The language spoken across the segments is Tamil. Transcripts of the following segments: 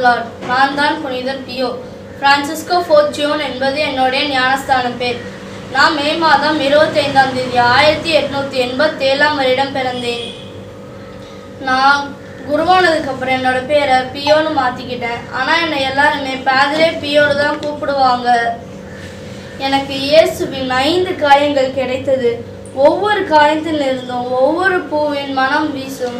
லார்ட் நான் தான் புனிதர் பியோ பிரான்சிஸ்கோ ஃபோர்ச்சியோன் என்பது என்னுடைய ஞானஸ்தான பேர் நான் மே மாதம் இருபத்தைந்தாம் தேதி ஆயிரத்தி எட்நூற்றி எண்பத்தேழாம் வருடம் பிறந்தேன் நான் குருவானதுக்கு அப்புறம் என்னோட பேரை பியோன்னு மாற்றிக்கிட்டேன் ஆனால் என்னை எல்லாருமே பேதரே பியோடு தான் கூப்பிடுவாங்க எனக்கு இயேசுவின் ஐந்து காயங்கள் கிடைத்தது ஒவ்வொரு காயத்திலிருந்தும் ஒவ்வொரு பூவின் மனம் வீசும்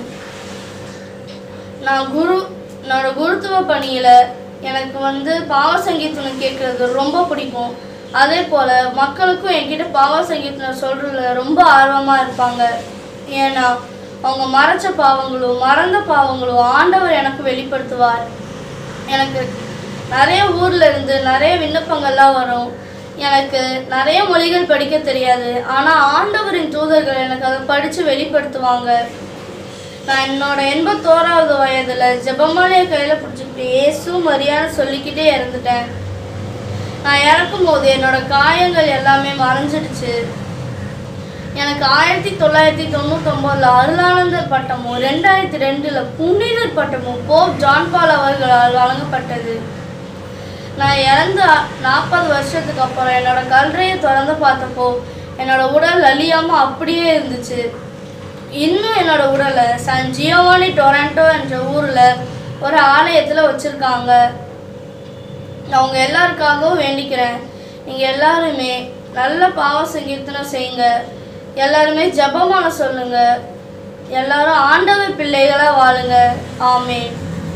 நான் குரு என்னோட குருத்துவ பணியில் எனக்கு வந்து பாவ சங்கீதனம் கேட்குறது ரொம்ப பிடிக்கும் அதே போல் மக்களுக்கும் என்கிட்ட பாவ சங்கீதனம் சொல்கிறதுல ரொம்ப ஆர்வமாக இருப்பாங்க ஏன்னா அவங்க மறைச்ச பாவங்களும் மறந்த பாவங்களும் ஆண்டவர் எனக்கு வெளிப்படுத்துவார் எனக்கு நிறைய ஊர்ல இருந்து நிறைய விண்ணப்பங்கள்லாம் வரும் எனக்கு நிறைய மொழிகள் படிக்க தெரியாது ஆனால் ஆண்டவரின் தூதர்கள் எனக்கு அதை படித்து வெளிப்படுத்துவாங்க நான் என்னோட எண்பத்தோராவது வயதுல ஜெபமாலையை கையில பிடிச்சிக்கிட்டு ஏசு மரியான்னு சொல்லிக்கிட்டே இறந்துட்டேன் நான் இறக்கும் போது என்னோட காயங்கள் எல்லாமே மறைஞ்சிடுச்சு எனக்கு ஆயிரத்தி தொள்ளாயிரத்தி தொண்ணூத்தொம்போதுல அருளானந்தர் பட்டமும் ரெண்டாயிரத்தி ரெண்டுல புனிதர் பட்டமும் போப் ஜான் பால் அவர்களால் வழங்கப்பட்டது நான் இறந்து நாற்பது வருஷத்துக்கு அப்புறம் என்னோட கல்லறையை திறந்து பார்த்தப்போ என்னோட உடல் அழியாம அப்படியே இருந்துச்சு இன்னும் என்னோட உடலை சான் ஜியோவானி டொராண்டோ என்ற ஊர்ல ஒரு ஆலயத்துல வச்சிருக்காங்க நான் உங்க எல்லாருக்காகவும் வேண்டிக்கிறேன் நீங்க எல்லாருமே நல்ல பாவ சங்கீர்த்தனம் செய்யுங்க எல்லாருமே ஜெபமான சொல்லுங்க எல்லாரும் ஆண்டவர் பிள்ளைகளா வாழுங்க ஆமென்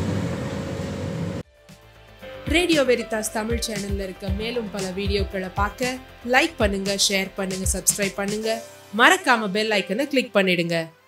ரேடியோ வெரிதாஸ் தமிழ் சேனல்ல இருக்க மேலும் பல வீடியோக்களை பார்க்க லைக் பண்ணுங்க ஷேர் பண்ணுங்க சப்ஸ்கிரைப் பண்ணுங்க மறக்காம பெல் ஐக்கனை கிளிக் பண்ணிடுங்க